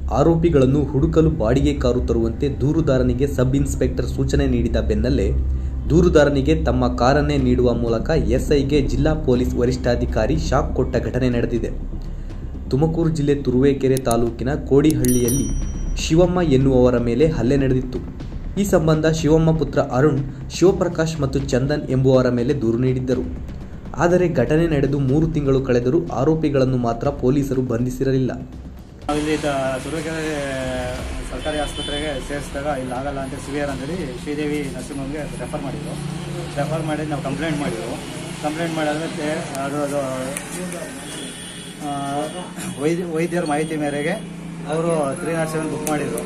ಆರೋಪಿಗಳನ್ನು ಹುಡುಕಲು ಬಾಡಿಗೆ ಕಾರು ತರುವಂತೆ ದೂರುದಾರನಿಗೆ ಸಬ್ ಇನ್ಸ್ಪೆಕ್ಟರ್ ಸೂಚನೆ ನೀಡಿದ ಬೆನ್ನಲ್ಲೇ ದೂರುದಾರನಿಗೆ ತಮ್ಮ ಕಾರನ್ನೇ ನೀಡುವ ಮೂಲಕ ಎಸ್ಐಗೆ ಜಿಲ್ಲಾ ಪೊಲೀಸ್ ವರಿಷ್ಠಾಧಿಕಾರಿ ಶಾಕ್ ಕೊಟ್ಟ ಘಟನೆ ನಡೆದಿದೆ ತುಮಕೂರು ಜಿಲ್ಲೆ ತುರುವೇಕೆರೆ ತಾಲೂಕಿನ ಕೋಡಿಹಳ್ಳಿಯಲ್ಲಿ ಶಿವಮ್ಮ ಎನ್ನುವವರ ಮೇಲೆ ಹಲ್ಲೆ ನಡೆದಿತ್ತು ಈ ಸಂಬಂಧ ಶಿವಮ್ಮ ಪುತ್ರ ಅರುಣ್ ಶಿವಪ್ರಕಾಶ್ ಮತ್ತು ಚಂದನ್ ಎಂಬುವರ ಮೇಲೆ ದೂರು ನೀಡಿದ್ದರು ಆದರೆ ಘಟನೆ ನಡೆದು ಮೂರು ತಿಂಗಳು ಕಳೆದರೂ ಆರೋಪಿಗಳನ್ನು ಮಾತ್ರ ಪೊಲೀಸರು ಬಂಧಿಸಿರಲಿಲ್ಲ ನಾವಿಲ್ಲಿ ತ- ತುರುವೇಕೆರೆ ಸರ್ಕಾರಿ ಆಸ್ಪತ್ರೆಗೆ ಸೇರಿಸಿದಾಗ ಇಲ್ಲಿ ಆಗಲ್ಲ ಅಂತ ಸಿವಿಯರ್ ಅಂತೇಳಿ ಶ್ರೀದೇವಿ ನರ್ಸಿಂಗ್ ರೆಫರ್ ಮಾಡಿದ್ರು ರೆಫರ್ ಮಾಡಿ ನಾವು ಕಂಪ್ಲೇಂಟ್ ಮಾಡಿದ್ರು ಕಂಪ್ಲೇಂಟ್ ಮಾಡಾದ್ಮೇಲೆ ಅದು ಅದು ಆ, ವೈದ್ಯ ವೈದ್ಯರ ಮಾಹಿತಿ ಮೇರೆಗೆ ಅವರು ತ್ರೀ ನಾಟ್ ಸೆವೆನ್ ಬುಕ್ ಮಾಡಿದರು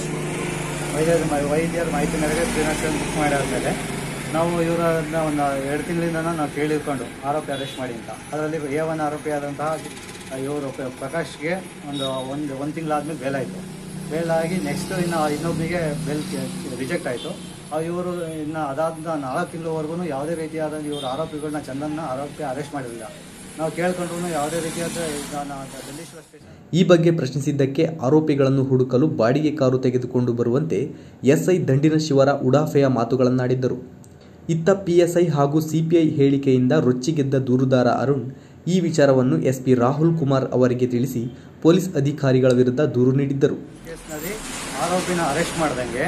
ವೈದ್ಯರ ಮಾ- ವೈದ್ಯರ ಮಾಹಿತಿ ಮೇರೆಗೆ ತ್ರೀ ನಾಟ್ ಸೆವೆನ್ ಬುಕ್ ಮಾಡಾದ್ಮೇಲೆ ನಾವು ಇವರನ್ನ ಒಂದು ಎರಡು ತಿಂಗಳಿಂದ ನಾವು ಕೇಳಿಕೊಂಡು ಆರೋಪಿ ಅರೆಸ್ಟ್ ಮಾಡಿ ಅಂತ ಅದರಲ್ಲಿ ಎ ಒನ್ ಆರೋಪಿ ಆದಂತಹ ಇವರು ಪ್ರಕಾಶ್ಗೆ ಒಂದು ಒಂದು ಒಂದು ತಿಂಗಳಾದ್ಮೇಲೆ ಬೇಲ್ ಆಯಿತು ಬೇಲ್ ಆಗಿ ನೆಕ್ಸ್ಟ್ ಇನ್ನು ಇನ್ನೊಬ್ಬನಿಗೆ ಬೇಲ್ ರಿಜೆಕ್ಟ್ ಆಯಿತು ಇವರು ಇನ್ನು ಅದಾದ ನಾಲ್ಕು ತಿಂಗಳವರೆಗೂ ಯಾವುದೇ ರೀತಿಯಾದ ಇವರು ಆರೋಪಿಗಳನ್ನ ಚಂದನ್ನ ಆರೋಪಿ ಅರೆಸ್ಟ್ ಮಾಡಿರಲಿಲ್ಲ ನಾವು ಕೇಳ್ಕೊಂಡ್ರು ಯಾವುದೇ ರೀತಿಯಾದ ಇದನ್ನ ದಂಡೇಶ್ವರ ಸ್ಟೇಷನ್ ಈ ಬಗ್ಗೆ ಪ್ರಶ್ನಿಸಿದ್ದಕ್ಕೆ ಆರೋಪಿಗಳನ್ನು ಹುಡುಕಲು ಬಾಡಿಗೆ ಕಾರು ತೆಗೆದುಕೊಂಡು ಬರುವಂತೆ ಎಸ್ಐ ದಂಡಿನ ಶಿವರ ಉಡಾಫೆಯ ಮಾತುಗಳನ್ನಾಡಿದ್ದರು ಇತ್ತ ಪಿಎಸ್ಐ ಹಾಗೂ ಸಿಪಿಐ ಹೇಳಿಕೆಯಿಂದ ರೊಚ್ಚಿಗೆದ್ದ ದೂರುದಾರ ಅರುಣ್ ಈ ವಿಚಾರವನ್ನು ಎಸ್ಪಿ ರಾಹುಲ್ ಕುಮಾರ್ ಅವರಿಗೆ ತಿಳಿಸಿ ಪೊಲೀಸ್ ಅಧಿಕಾರಿಗಳ ವಿರುದ್ಧ ದೂರು ನೀಡಿದ್ದರು ಕೇಸ್ನಲ್ಲಿ ಆರೋಪಿನ ಅರೆಸ್ಟ್ ಮಾಡ್ದಂಗೆ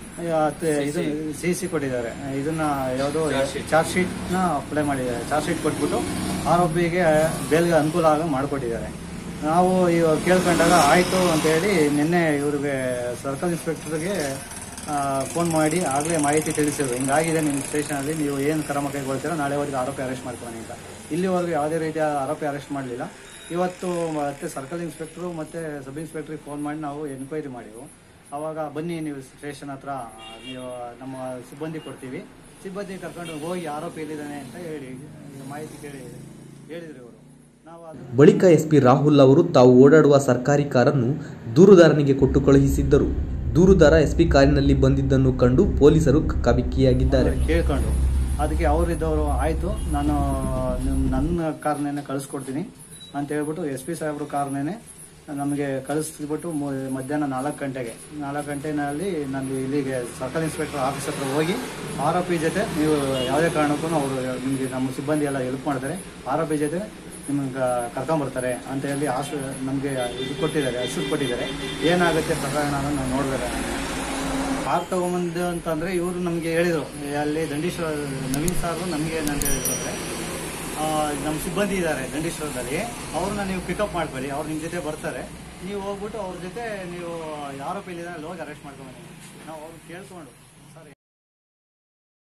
ಇದು ಸಿ ಸಿ ಕೊಟ್ಟಿದ್ದಾರೆ ಇದನ್ನ ಯಾವುದೋ ಚಾರ್ಜ್ ಶೀಟ್ನ ಅಪ್ಲೈ ಮಾಡಿದ್ದಾರೆ ಚಾರ್ಜ್ ಶೀಟ್ ಕೊಟ್ಬಿಟ್ಟು ಆರೋಪಿಗೆ ಬೇಲ್ಗೆ ಅನುಕೂಲ ಆಗ ಮಾಡಿಕೊಟ್ಟಿದ್ದಾರೆ ನಾವು ಇವಾಗ ಕೇಳ್ಕೊಂಡಾಗ ಆಯಿತು ಅಂತೇಳಿ ನಿನ್ನೆ ಇವ್ರಿಗೆ ಸರ್ಕಲ್ ಇನ್ಸ್ಪೆಕ್ಟರ್ಗೆ ಫೋನ್ ಮಾಡಿ ಆಗಲೇ ಮಾಹಿತಿ ತಿಳಿಸಿದ್ರು ಹಿಂಗಾಗಿದೆ ನಿಮ್ಮ ಸ್ಟೇಷನಲ್ಲಿ ನೀವು ಏನು ಕ್ರಮ ಕೈಗೊಳ್ತೀರೋ ನಾಳೆವರೆಗೆ ಆರೋಪಿ ಅರೆಸ್ಟ್ ಮಾಡ್ಕೊಳ್ಳಿ ಅಂತ ಇಲ್ಲಿವರೆಗೂ ಯಾವುದೇ ರೀತಿಯ ಆರೋಪಿ ಅರೆಸ್ಟ್ ಮಾಡಲಿಲ್ಲ ಇವತ್ತು ಮತ್ತೆ ಸರ್ಕಲ್ ಇನ್ಸ್ಪೆಕ್ಟ್ರು ಮತ್ತೆ ಸಬ್ ಇನ್ಸ್ಪೆಕ್ಟ್ರಿಗೆ ಫೋನ್ ಮಾಡಿ ನಾವು ಎನ್ಕ್ವೈರಿ ಮಾಡಿವು ಅವಾಗ ಬನ್ನಿ ನೀವು ಸ್ಟೇಷನ್ ಹತ್ರ ನೀವು ನಮ್ಮ ಸಿಬ್ಬಂದಿ ಕೊಡ್ತೀವಿ ಸಿಬ್ಬಂದಿ ಕರ್ಕೊಂಡು ಹೋಗಿ ಆರೋಪಿ ಎಲ್ಲಿದ್ದಾನೆ ಅಂತ ಹೇಳಿ ಮಾಹಿತಿ ಕೇಳಿ ಹೇಳಿದ್ರು ಇವರು ನಾವು ಅದು ಬಳಿಕ ಎಸ್ಪಿ ರಾಹುಲ್ ಅವರು ತಾವು ಓಡಾಡುವ ಸರ್ಕಾರಿ ಕಾರನ್ನು ದೂರುದಾರನಿಗೆ ಕೊಟ್ಟು ಕಳುಹಿಸಿದ್ದರು ದೂರುದಾರ ಎಸ್ಪಿ ಕಾರಿನಲ್ಲಿ ಬಂದಿದ್ದನ್ನು ಕಂಡು ಪೊಲೀಸರು ಕಬಿಕ್ಕಿಯಾಗಿದ್ದಾರೆ ಕೇಳ್ಕೊಂಡು ಅದಕ್ಕೆ ಅವರಿದ್ದವರು ಆಯಿತು ನಾನು ನಿಮ್- ನನ್ನ ಕಾರ್ನೇನೆ ಕಳಿಸ್ಕೊಡ್ತೀನಿ ಅಂತ ಹೇಳ್ಬಿಟ್ಟು ಎಸ್ ಪಿ ಸಾಹೇಬ್ರ ಕಾರ್ನೇನೆ ನಮಗೆ ಕಳಿಸ್ಬಿಟ್ಟು ಮು- ಮಧ್ಯಾಹ್ನ ನಾಲ್ಕು ಗಂಟೆಗೆ ನಾಲ್ಕು ಗಂಟೆನಲ್ಲಿ ನಾನು ಇಲ್ಲಿಗೆ ಸರ್ಕಲ್ ಇನ್ಸ್ಪೆಕ್ಟರ್ ಆಫೀಸ್ ಹತ್ರ ಹೋಗಿ ಆರೋಪಿ ಜೊತೆ ನೀವು ಯಾವುದೇ ಕಾರಣಕ್ಕೂ ಅವರು ನಿಮಗೆ ನಮ್ಮ ಸಿಬ್ಬಂದಿ ಎಲ್ಲ ಹೆಲ್ಪ್ ಮಾಡ್ತಾರೆ ಆರೋಪಿ ಜೊತೆ ನಿಮ್ಗೆ ಕರ್ಕೊಂಬರ್ತಾರೆ ಅಂತ ಹೇಳಿ ಆಶು ನಮಗೆ ಇದು ಕೊಟ್ಟಿದ್ದಾರೆ ಹೆಸರು ಕೊಟ್ಟಿದ್ದಾರೆ ಏನಾಗುತ್ತೆ ಪ್ರಕರಣ ಅನ್ನೋದು ನಾವು ನೋಡ್ಬೇಕು ಕಾರ್ ತಗೊಂಬಂದು ಅಂತಂದ್ರೆ ಇವರು ನಮಗೆ ಹೇಳಿದ್ರು ಅಲ್ಲಿ ದಂಡೀಶ್ವರ ನವೀನ್ ಸಾರು ನಮಗೆ ಏನಂತ ಹೇಳಿದ್ರು ಅಂದ್ರೆ ಆ, ನಮ್ಮ ಸಿಬ್ಬಂದಿ ಇದ್ದಾರೆ ದಂಡೀಶ್ವರದಲ್ಲಿ ಅವ್ರನ್ನ ನೀವು ಪಿಕಪ್ ಮಾಡ್ಕೊಳ್ಳಿ ಅವ್ರು ನಿಮ್ಮ ಜೊತೆ ಬರ್ತಾರೆ ನೀವು ಹೋಗ್ಬಿಟ್ಟು ಅವ್ರ ಜೊತೆ ನೀವು ಆರೋಪಿ ಇಲ್ಲಿದ್ದಾರೆ ಅಲ್ಲಿ ಹೋಗಿ ಅರೆಸ್ಟ್ ಮಾಡ್ಕೊಂಡು ಬನ್ನಿ ನಾವು ಅವ್ರು ಕೇಳ್ಕೊಂಡು